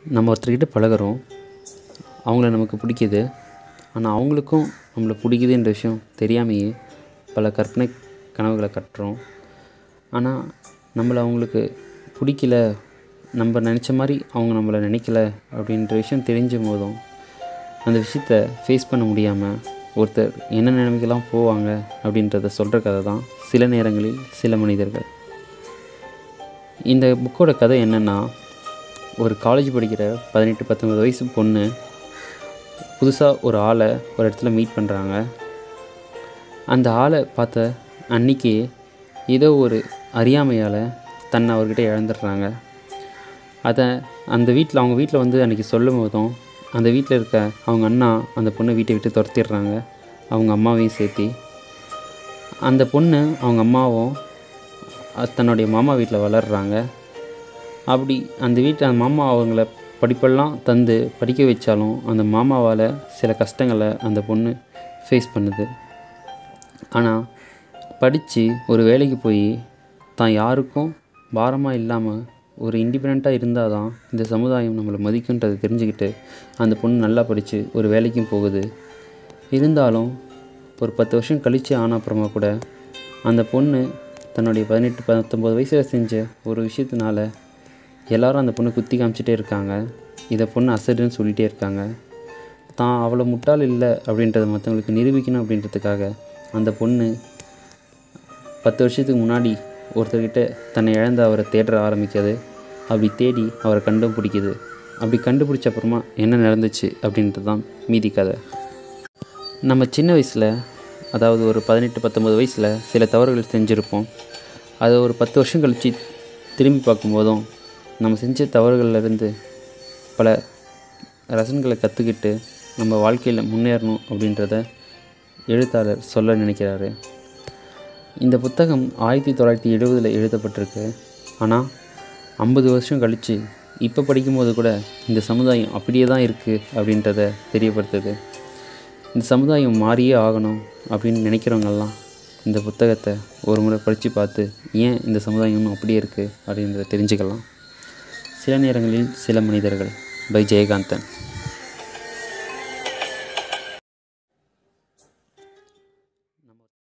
நம்ம ஒருத்தர்கிட்ட பழகுறோம் அவங்கள நமக்கு பிடிக்குது ஆனால் அவங்களுக்கும் நம்மளை பிடிக்குதுன்ற விஷயம் தெரியாமையே பல கற்பனை கனவுகளை கட்டுறோம் ஆனால் நம்மளை அவங்களுக்கு பிடிக்கல நம்ம நினச்ச மாதிரி அவங்க நம்மளை நினைக்கல அப்படின்ற விஷயம் தெரிஞ்ச போதும் அந்த விஷயத்த ஃபேஸ் பண்ண முடியாமல் ஒருத்தர் என்ன நிலைமைக்கெல்லாம் போவாங்க அப்படின்றத சொல்கிற கதை தான் சில நேரங்களில் சில மனிதர்கள் இந்த புக்கோட கதை என்னென்னா ஒரு காலேஜ் படிக்கிற பதினெட்டு பத்தொன்பது வயசு பொண்ணு புதுசாக ஒரு ஆளை ஒரு இடத்துல மீட் பண்ணுறாங்க அந்த ஆளை பார்த்த அன்னைக்கே ஏதோ ஒரு அறியாமையால் தன்னை அவர்கிட்ட இழந்துடுறாங்க அதை அந்த வீட்டில் அவங்க வீட்டில் வந்து அன்றைக்கி சொல்லும் போதும் அந்த வீட்டில் இருக்க அவங்க அண்ணா அந்த பொண்ணை வீட்டை விட்டு துரத்திடுறாங்க அவங்க அம்மாவையும் சேர்த்தி அந்த பொண்ணு அவங்க அம்மாவும் அஹ், தன்னுடைய மாமா வீட்டில் வளர்கிறாங்க அப்படி அந்த வீட்டில் அந்த மாமா அவங்கள படிப்பெல்லாம் தந்து படிக்க வச்சாலும் அந்த மாமாவால் சில கஷ்டங்களை அந்த பொண்ணு ஃபேஸ் பண்ணுது ஆனால் படித்து ஒரு வேலைக்கு போய் தான் யாருக்கும் பாரமாக இல்லாமல் ஒரு இண்டிபெண்ட்டாக இருந்தால் தான் இந்த சமுதாயம் நம்மளை மதிக்குன்றதை தெரிஞ்சுக்கிட்டு அந்த பொண்ணு நல்லா படித்து ஒரு வேலைக்கும் போகுது இருந்தாலும் ஒரு பத்து வருஷம் கழித்து ஆன அப்புறமா கூட அந்த பொண்ணு தன்னுடைய பதினெட்டு பத்தொம்பது வயசில் செஞ்ச ஒரு விஷயத்தினால எல்லாரும் அந்த பொண்ணை குத்தி காமிச்சிட்டே இருக்காங்க இதை பொண்ணு அசடுன்னு சொல்லிகிட்டே இருக்காங்க தான் அவ்வளோ முட்டாள் இல்லை அப்படின்றத மற்றவங்களுக்கு நிரூபிக்கணும் அப்படின்றதுக்காக அந்த பொண்ணு பத்து வருஷத்துக்கு முன்னாடி ஒருத்தர்கிட்ட தன்னை இழந்த அவரை தேட ஆரம்பிக்காது அப்படி தேடி அவரை கண்டுபிடிக்குது அப்படி கண்டுபிடிச்ச அப்புறமா என்ன நடந்துச்சு அப்படின்றது தான் மீதி கதை நம்ம சின்ன வயசில் அதாவது ஒரு பதினெட்டு பத்தொம்பது வயசில் சில தவறுகள் செஞ்சுருப்போம் அதை ஒரு பத்து வருஷம் கழித்து திரும்பி பார்க்கும்போதும் நம்ம செஞ்ச தவறுகள்ல இருந்து பல ரசன்களை கற்றுக்கிட்டு நம்ம வாழ்க்கையில் முன்னேறணும் அப்படின்றத எழுத்தாளர் சொல்ல நினைக்கிறாரு இந்த புத்தகம் ஆயிரத்தி தொள்ளாயிரத்தி எழுபதில் எழுதப்பட்டிருக்கு ஆனால் ஐம்பது வருஷம் கழித்து இப்போ படிக்கும்போது கூட இந்த சமுதாயம் அப்படியே தான் இருக்குது அப்படின்றத தெரியப்படுத்துது இந்த சமுதாயம் மாறியே ஆகணும் அப்படின்னு நினைக்கிறவங்கெல்லாம் இந்த புத்தகத்தை ஒரு முறை படித்து பார்த்து ஏன் இந்த சமுதாயம் இன்னும் அப்படியே இருக்குது அப்படின்றத தெரிஞ்சுக்கலாம் சில நேரங்களில் சில மனிதர்கள் பை ஜெயகாந்தன்